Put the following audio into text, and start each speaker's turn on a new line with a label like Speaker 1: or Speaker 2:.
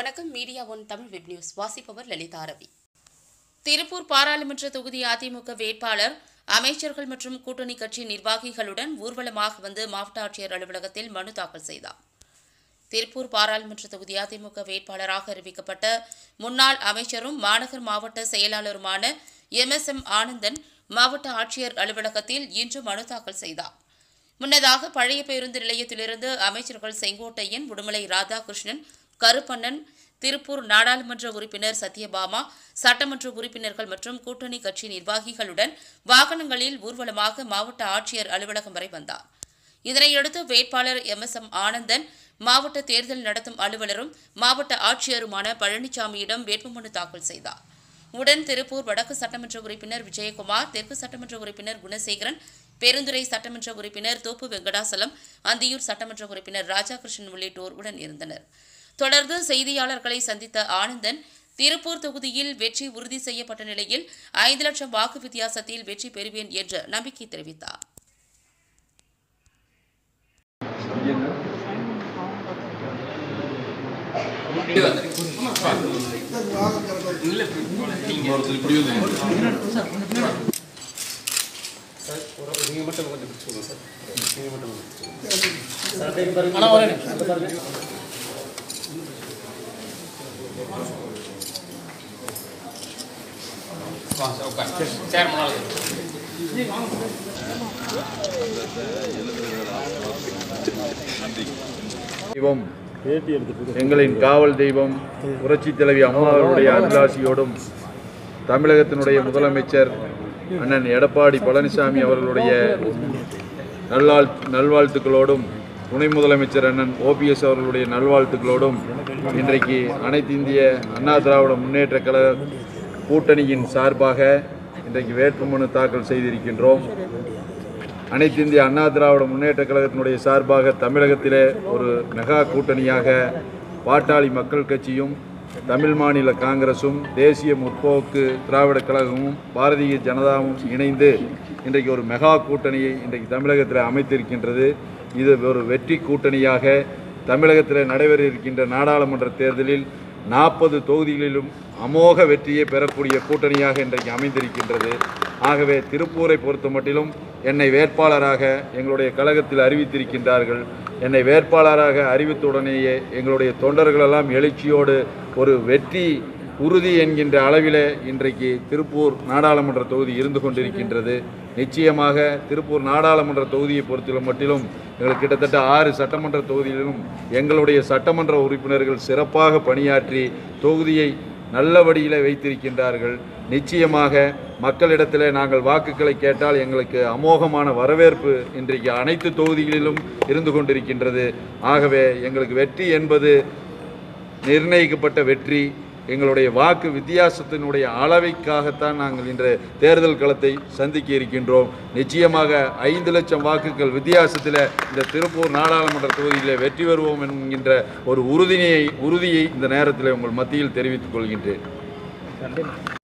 Speaker 1: வணக்கம் Media One Tamil web news வாசிப்பவர் லலிதா ரவி திருப்பூர் பாராளுமன்ற தொகுதி அதிமுக வேட்பாளர் அமைச்சர்கள் மற்றும் கூட்டணி கட்சி நிர்வாகிகளுடன் ஊர்வலமாக வந்து மாவட்ட ஆட்சியர் அலுவலகத்தில் மனு தாக்கல் செய்தார் திருப்பூர் பாராளுமன்ற தொகுதி அதிமுக வேட்பாளராக அறிவிக்கப்பட்ட முன்னாள் அமைச்சரும் மாநகர் மாவட்ட செயலாளருமான எம் எஸ் எம் ஆனந்தன் மாவட்ட ஆட்சியர் அலுவலகத்தில் இன்று மனு தாக்கல் செய்தார் முன்னதாக பழைய பேருந்து நிலையத்திலிருந்து அமைச்சர்கள் செங்கோட்டையன் உடுமலை ராதாகிருஷ்ணன் கருப்பண்ணன் திருப்பூர் நாடாளுமன்ற உறுப்பினர் சத்யபாமா சட்டமன்ற உறுப்பினர்கள் மற்றும் கூட்டணி கட்சி நிர்வாகிகளுடன் வாகனங்களில் ஊர்வலமாக மாவட்ட ஆட்சியர் அலுவலகம் வரை வந்தார் இதனையடுத்து வேட்பாளர் எம் எஸ் எம் ஆனந்தன் மாவட்ட தேர்தல் நடத்தும் அலுவலரும் மாவட்ட ஆட்சியருமான பழனிசாமியிடம் வேட்புமனு தாக்கல் செய்தார் உடன் திருப்பூர் வடக்கு சட்டமன்ற உறுப்பினர் விஜயகுமார் தெற்கு சட்டமன்ற உறுப்பினர் குணசேகரன் பெருந்துறை சட்டமன்ற உறுப்பினர் தோப்பு வெங்கடாசலம் அந்தியூர் சட்டமன்ற உறுப்பினர் ராஜாகிருஷ்ணன் உள்ளிட்டோர் உடன் இருந்தனர் தொடர்ந்து செய்தியாளர்களை சந்தித்த ஆனந்தன் திருப்பூர் தொகுதியில் வெற்றி உறுதி செய்யப்பட்ட நிலையில் ஐந்து லட்சம் வாக்கு வித்தியாசத்தில் வெற்றி பெறுவேன் என்று நம்பிக்கை தெரிவித்தார்
Speaker 2: சேர் முன்னாள்
Speaker 3: தெய்வம் எங்களின் காவல் தெய்வம் புரட்சி தலைவி அம்மாவருடைய அருளாசியோடும் தமிழகத்தினுடைய முதலமைச்சர் அண்ணன் எடப்பாடி பழனிசாமி அவர்களுடைய நல்வாழ் நல்வாழ்த்துக்களோடும் துணை முதலமைச்சர் அண்ணன் ஓபிஎஸ் அவர்களுடைய நல்வாழ்த்துக்களோடும் இன்றைக்கு அனைத்து இந்திய அண்ணா திராவிட முன்னேற்ற கழக கூட்டணியின் சார்பாக இன்றைக்கு வேட்புமனு தாக்கல் செய்திருக்கின்றோம் அனைத்து இந்திய அண்ணா திராவிட முன்னேற்ற கழகத்தினுடைய சார்பாக தமிழகத்திலே ஒரு மெகா கூட்டணியாக பாட்டாளி மக்கள் கட்சியும் தமிழ் மாநில காங்கிரசும் தேசிய முற்போக்கு திராவிட கழகமும் பாரதிய ஜனதாவும் இணைந்து இன்றைக்கு ஒரு மெகா கூட்டணியை இன்றைக்கு தமிழகத்தில் அமைத்திருக்கின்றது இது ஒரு வெற்றி கூட்டணியாக தமிழகத்தில் நடைபெற இருக்கின்ற நாடாளுமன்ற தேர்தலில் நாற்பது தொகுதிகளிலும் அமோக வெற்றியை பெறக்கூடிய கூட்டணியாக இன்றைக்கு அமைந்திருக்கின்றது ஆகவே திருப்பூரை பொறுத்த மட்டிலும் என்னை வேட்பாளராக எங்களுடைய கழகத்தில் அறிவித்திருக்கின்றார்கள் என்னை வேட்பாளராக அறிவித்தவுடனேயே எங்களுடைய தொண்டர்களெல்லாம் எழுச்சியோடு ஒரு வெற்றி உறுதி என்கின்ற அளவிலே இன்றைக்கு திருப்பூர் நாடாளுமன்ற தொகுதி இருந்து கொண்டிருக்கின்றது நிச்சயமாக திருப்பூர் நாடாளுமன்ற தொகுதியை பொறுத்தல மட்டிலும் எங்களுக்கு கிட்டத்தட்ட ஆறு சட்டமன்ற தொகுதியிலும் எங்களுடைய சட்டமன்ற உறுப்பினர்கள் சிறப்பாக பணியாற்றி தொகுதியை நல்லபடியில் வைத்திருக்கின்றார்கள் நிச்சயமாக மக்களிடத்தில் நாங்கள் வாக்குகளை கேட்டால் எங்களுக்கு அமோகமான வரவேற்பு இன்றைக்கு அனைத்து தொகுதிகளிலும் இருந்து கொண்டிருக்கின்றது ஆகவே எங்களுக்கு வெற்றி என்பது நிர்ணயிக்கப்பட்ட வெற்றி எங்களுடைய வாக்கு வித்தியாசத்தினுடைய அளவைக்காகத்தான் நாங்கள் இன்று தேர்தல் களத்தை சந்திக்க இருக்கின்றோம் நிச்சயமாக ஐந்து லட்சம் வாக்குகள் வித்தியாசத்தில் இந்த திருப்பூர் நாடாளுமன்ற தொகுதியில் வெற்றி பெறுவோம் என்கின்ற ஒரு உறுதியை உறுதியை இந்த நேரத்தில் உங்கள் மத்தியில் தெரிவித்துக் கொள்கின்றேன்